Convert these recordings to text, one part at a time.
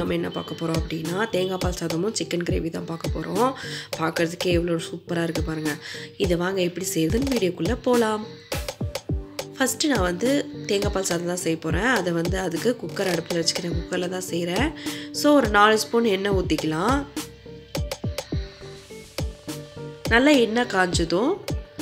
நம்ம என்ன பார்க்க போகிறோம் அப்படின்னா தேங்காய் பால் சாதமும் சிக்கன் கிரேவி தான் பார்க்க போகிறோம் பார்க்குறதுக்கே எவ்வளோ சூப்பராக இருக்குது பாருங்கள் இதை வாங்க எப்படி செய்யுதுன்னு வீடியோக்குள்ளே போகலாம் ஃபஸ்ட்டு நான் வந்து தேங்காய் பால் சாதம் தான் செய்ய போகிறேன் அதை வந்து அதுக்கு குக்கர் அடுப்பில் வச்சுக்கிறேன் குக்கரில் தான் செய்கிறேன் ஸோ ஒரு நாலு ஸ்பூன் எண்ணெய் ஊற்றிக்கலாம் நல்லா எண்ணெய் காஞ்சதும்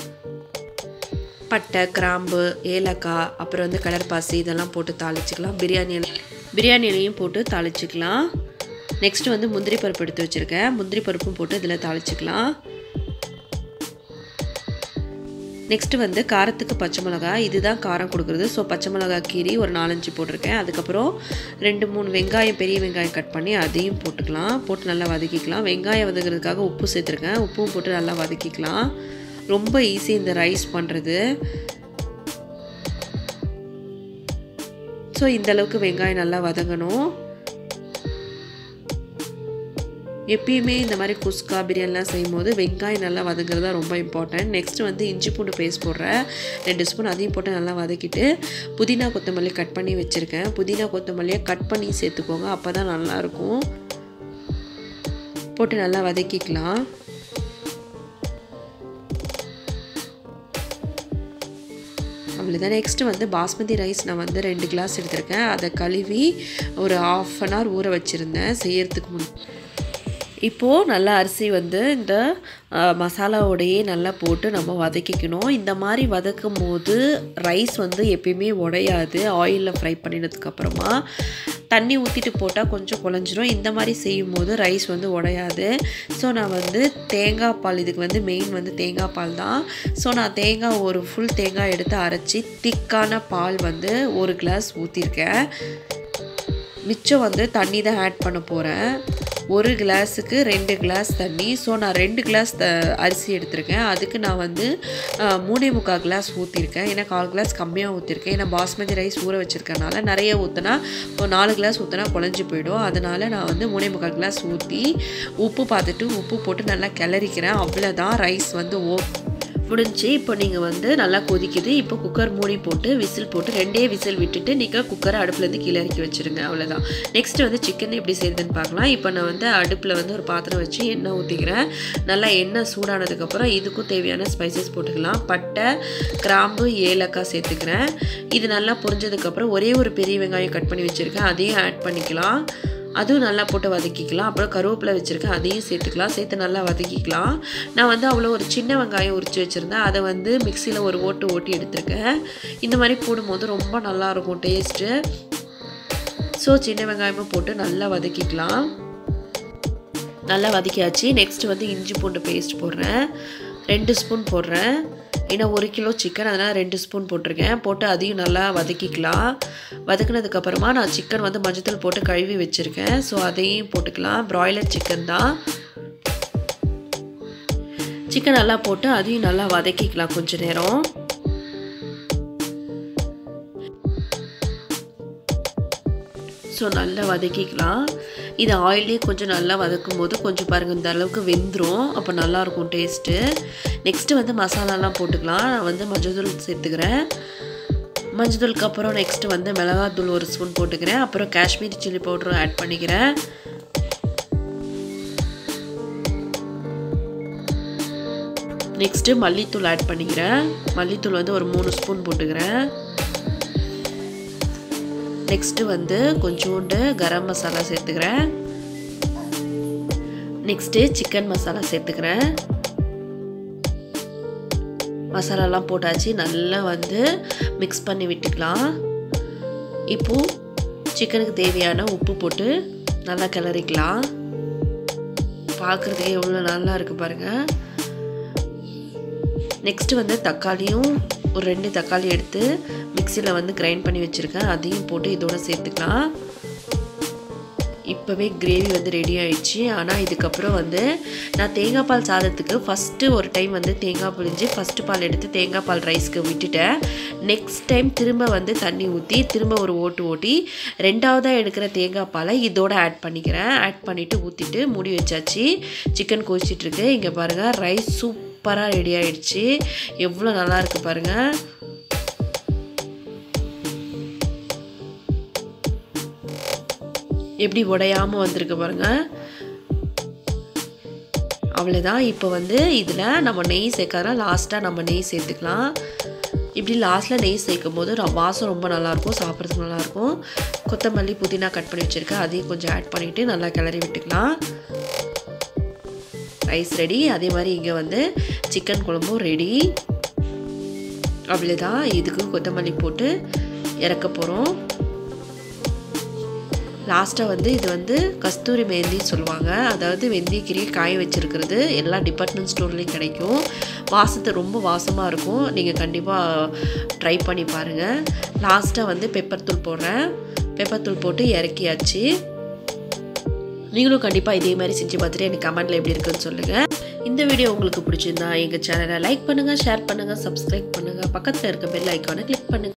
பட்டை கிராம்பு ஏலக்காய் அப்புறம் வந்து கலர் பாசி இதெல்லாம் போட்டு தாளிச்சிக்கலாம் பிரியாணி இலை பிரியாணி இலையும் போட்டு தாளிச்சிக்கலாம் நெக்ஸ்ட்டு வந்து முந்திரி பருப்பு எடுத்து வச்சுருக்கேன் முந்திரி பருப்பும் போட்டு இதில் தாளிச்சிக்கலாம் நெக்ஸ்ட்டு வந்து காரத்துக்கு பச்சை மிளகா இதுதான் காரம் கொடுக்குறது ஸோ பச்சை மிளகா கீரி ஒரு நாலஞ்சு போட்டிருக்கேன் அதுக்கப்புறம் ரெண்டு மூணு வெங்காயம் பெரிய வெங்காயம் கட் பண்ணி அதையும் போட்டுக்கலாம் போட்டு நல்லா வதக்கிக்கலாம் வெங்காயம் வதக்கிறதுக்காக உப்பு சேர்த்துருக்கேன் உப்பும் போட்டு நல்லா வதக்கிக்கலாம் ரொம்ப ஈஸி இந்த ரைஸ் பண்ணுறது ஸோ இந்தளவுக்கு வெங்காயம் நல்லா வதங்கணும் எப்பயுமே இந்த மாதிரி குஸ்கா பிரியாணிலாம் செய்யும் போது வெங்காயம் நல்லா வதங்குறது தான் ரொம்ப இம்பார்ட்டன்ட் நெக்ஸ்ட் வந்து இஞ்சி பூண்டு பேஸ்ட் போடுறேன் ரெண்டு ஸ்பூன் அதையும் போட்டு நல்லா வதக்கிட்டு புதினா கொத்தமல்லி கட் பண்ணி வச்சுருக்கேன் புதினா கொத்தமல்லியை கட் பண்ணி சேர்த்துக்கோங்க அப்போ தான் நல்லாயிருக்கும் போட்டு நல்லா வதக்கிக்கலாம் அவ்வளோதான் நெக்ஸ்ட்டு வந்து பாஸ்மதி ரைஸ் நான் வந்து ரெண்டு கிளாஸ் எடுத்திருக்கேன் அதை கழுவி ஒரு ஆஃப் அன் ஹவர் ஊற வச்சுருந்தேன் செய்யறதுக்கு முன் இப்போது நல்லா அரிசி வந்து இந்த மசாலாவோடையே நல்லா போட்டு நம்ம வதக்கிக்கணும் இந்த மாதிரி வதக்கும் போது ரைஸ் வந்து எப்பயுமே உடையாது ஆயிலில் ஃப்ரை பண்ணினதுக்கப்புறமா தண்ணி ஊற்றிட்டு போட்டால் கொஞ்சம் குழஞ்சிரும் இந்த மாதிரி செய்யும் போது ரைஸ் வந்து உடையாது ஸோ நான் வந்து தேங்காய் பால் இதுக்கு வந்து மெயின் வந்து தேங்காய் பால் தான் ஸோ நான் தேங்காய் ஒரு ஃபுல் தேங்காய் எடுத்து அரைச்சி திக்கான பால் வந்து ஒரு கிளாஸ் ஊற்றிருக்கேன் மிச்சம் வந்து தண்ணி தான் ஆட் பண்ண போகிறேன் ஒரு கிளாஸுக்கு ரெண்டு கிளாஸ் தண்ணி ஸோ நான் ரெண்டு கிளாஸ் த அரிசி எடுத்திருக்கேன் அதுக்கு நான் வந்து மூணே முக்கால் கிளாஸ் ஊற்றிருக்கேன் ஏன்னா கால் கிளாஸ் கம்மியாக ஊற்றிருக்கேன் ஏன்னா பாஸ்மதி ரைஸ் ஊற வச்சுருக்கனால நிறைய ஊற்றினா இப்போ நாலு கிளாஸ் ஊற்றினா குழஞ்சி போயிடும் அதனால் நான் வந்து மூணே முக்கால் கிளாஸ் ஊற்றி உப்பு பார்த்துட்டு உப்பு போட்டு நல்லா கிளறிக்கிறேன் அவ்வளோதான் ரைஸ் வந்து ஓ முடிஞ்சு இப்போ நீங்கள் வந்து நல்லா கொதிக்குது இப்போ குக்கர் மூடி போட்டு விசில் போட்டு ரெண்டே விசில் விட்டுட்டு நீங்கள் குக்கரை அடுப்புலேருந்து கீழே இறக்கி வச்சுருங்க அவ்வளோதான் நெக்ஸ்ட் வந்து சிக்கன் எப்படி செய்யுதுன்னு பார்க்கலாம் இப்போ நான் வந்து அடுப்பில் வந்து ஒரு பாத்திரம் வச்சு எண்ணெய் ஊற்றிக்கிறேன் நல்லா எண்ணெய் சூடானதுக்கப்புறம் இதுக்கும் தேவையான ஸ்பைசஸ் போட்டுக்கலாம் பட்டை கிராம்பு ஏலக்காய் சேர்த்துக்கிறேன் இது நல்லா பொரிஞ்சதுக்கப்புறம் ஒரே ஒரு பெரிய வெங்காயம் கட் பண்ணி வச்சுருக்கேன் அதையும் ஆட் பண்ணிக்கலாம் அதுவும் நல்லா போட்டு வதக்கிக்கலாம் அப்புறம் கருவேப்பிலை வச்சுருக்கேன் அதையும் சேர்த்துக்கலாம் சேர்த்து நல்லா வதக்கிக்கலாம் நான் வந்து அவ்வளோ ஒரு சின்ன வெங்காயம் உரித்து வச்சுருந்தேன் அதை வந்து மிக்சியில் ஒரு ஓட்டு ஓட்டி எடுத்திருக்கேன் இந்த மாதிரி போடும்போது ரொம்ப நல்லாயிருக்கும் டேஸ்ட்டு ஸோ சின்ன வெங்காயமும் போட்டு நல்லா வதக்கிக்கலாம் நல்லா வதக்கியாச்சு நெக்ஸ்ட் வந்து இஞ்சி பூண்டு பேஸ்ட் போடுறேன் ரெண்டு ஸ்பூன் போடுறேன் ஏன்னா ஒரு கிலோ சிக்கன் அதனால் ரெண்டு ஸ்பூன் போட்டிருக்கேன் போட்டு அதையும் நல்லா வதக்கிக்கலாம் வதக்கினதுக்கப்புறமா நான் சிக்கன் வந்து மஞ்சத்தூள் போட்டு கழுவி வச்சுருக்கேன் ஸோ அதையும் போட்டுக்கலாம் ப்ராய்லர் சிக்கன் தான் சிக்கன் நல்லா போட்டு அதையும் நல்லா வதக்கிக்கலாம் கொஞ்ச நேரம் ஸோ நல்லா வதக்கிக்கலாம் இது ஆயிலே கொஞ்சம் நல்லா வதக்கும் போது கொஞ்சம் பாருங்கள் இந்த அளவுக்கு வெந்துடும் அப்போ நல்லாயிருக்கும் டேஸ்ட்டு நெக்ஸ்ட்டு வந்து மசாலாலாம் போட்டுக்கலாம் நான் வந்து மஞ்சள் சேர்த்துக்கிறேன் மஞ்சத்தூளுக்கு அப்புறம் நெக்ஸ்ட்டு வந்து மிளகாத்தூள் ஒரு ஸ்பூன் போட்டுக்கிறேன் அப்புறம் காஷ்மீரி சில்லி பவுடரும் ஆட் பண்ணிக்கிறேன் நெக்ஸ்ட்டு மல்லித்தூள் ஆட் பண்ணிக்கிறேன் மல்லித்தூள் வந்து ஒரு மூணு ஸ்பூன் போட்டுக்கிறேன் நெக்ஸ்ட்டு வந்து கொஞ்சோண்டு கரம் மசாலா சேர்த்துக்கிறேன் நெக்ஸ்ட்டு சிக்கன் மசாலா சேர்த்துக்கிறேன் மசாலாலாம் போட்டாச்சு நல்லா வந்து மிக்ஸ் பண்ணி விட்டுக்கலாம் இப்போது சிக்கனுக்கு தேவையான உப்பு போட்டு நல்லா கிளறிக்கலாம் பார்க்குறதுக்கே எவ்வளோ நல்லா இருக்குது பாருங்கள் நெக்ஸ்ட்டு வந்து தக்காளியும் ஒரு ரெண்டு தக்காளி எடுத்து மிக்சியில் வந்து கிரைண்ட் பண்ணி வச்சுருக்கேன் அதையும் போட்டு இதோட சேர்த்துக்கலாம் இப்போவே கிரேவி வந்து ரெடி ஆயிடுச்சு ஆனால் இதுக்கப்புறம் வந்து நான் தேங்காய் பால் சாதத்துக்கு ஃபஸ்ட்டு ஒரு டைம் வந்து தேங்காய் புழிஞ்சு ஃபஸ்ட்டு பால் எடுத்து தேங்காய் பால் ரைஸ்க்கு விட்டுட்டேன் நெக்ஸ்ட் டைம் திரும்ப வந்து தண்ணி ஊற்றி திரும்ப ஒரு ஓட்டு ஓட்டி ரெண்டாவதாக எடுக்கிற தேங்காய் பாலை இதோட ஆட் பண்ணிக்கிறேன் ஆட் பண்ணிவிட்டு ஊற்றிட்டு மூடி வச்சாச்சு சிக்கன் கொதிச்சிட்ருக்கு இங்கே பாருங்கள் ரைஸ் சூப்பராக ரெடி ஆயிடுச்சு எவ்வளோ நல்லா இருக்குது பாருங்கள் எப்படி உடையாமல் வந்திருக்கு பாருங்கள் அவ்வளோதான் இப்போ வந்து இதில் நம்ம நெய் சேர்க்கறோம் லாஸ்ட்டாக நம்ம நெய் சேர்த்துக்கலாம் இப்படி லாஸ்ட்டில் நெய் சேர்க்கும் போது வாசம் ரொம்ப நல்லாயிருக்கும் சாப்பிட்றதுக்கு நல்லாயிருக்கும் கொத்தமல்லி புதினா கட் பண்ணி வச்சுருக்கேன் அதையும் கொஞ்சம் ஆட் பண்ணிவிட்டு நல்லா கிளறி விட்டுக்கலாம் ரைஸ் ரெடி அதே மாதிரி இங்கே வந்து சிக்கன் குழம்பும் ரெடி அவ்வளோதான் இதுக்கு கொத்தமல்லி போட்டு இறக்க போகிறோம் லாஸ்ட்டாக வந்து இது வந்து கஸ்தூரி மெஹந்தின்னு சொல்லுவாங்க அதாவது வெந்தயக்கீரையை காய வச்சுருக்கிறது எல்லா டிபார்ட்மெண்ட் ஸ்டோர்லேயும் கிடைக்கும் வாசத்தை ரொம்ப வாசமாக இருக்கும் நீங்கள் கண்டிப்பாக ட்ரை பண்ணி பாருங்கள் லாஸ்ட்டாக வந்து பெப்பர் தூள் போடுறேன் பெப்பர் தூள் போட்டு இறக்கியாச்சு நீங்களும் கண்டிப்பாக இதே மாதிரி செஞ்சு பார்த்துட்டு எனக்கு கமெண்ட்டில் எப்படி இருக்குன்னு சொல்லுங்கள் இந்த வீடியோ உங்களுக்கு பிடிச்சிருந்தா எங்கள் சேனலை லைக் பண்ணுங்கள் ஷேர் பண்ணுங்கள் சப்ஸ்கிரைப் பண்ணுங்கள் பக்கத்தில் இருக்க பெல் ஐக்கானை கிளிக் பண்ணுங்கள்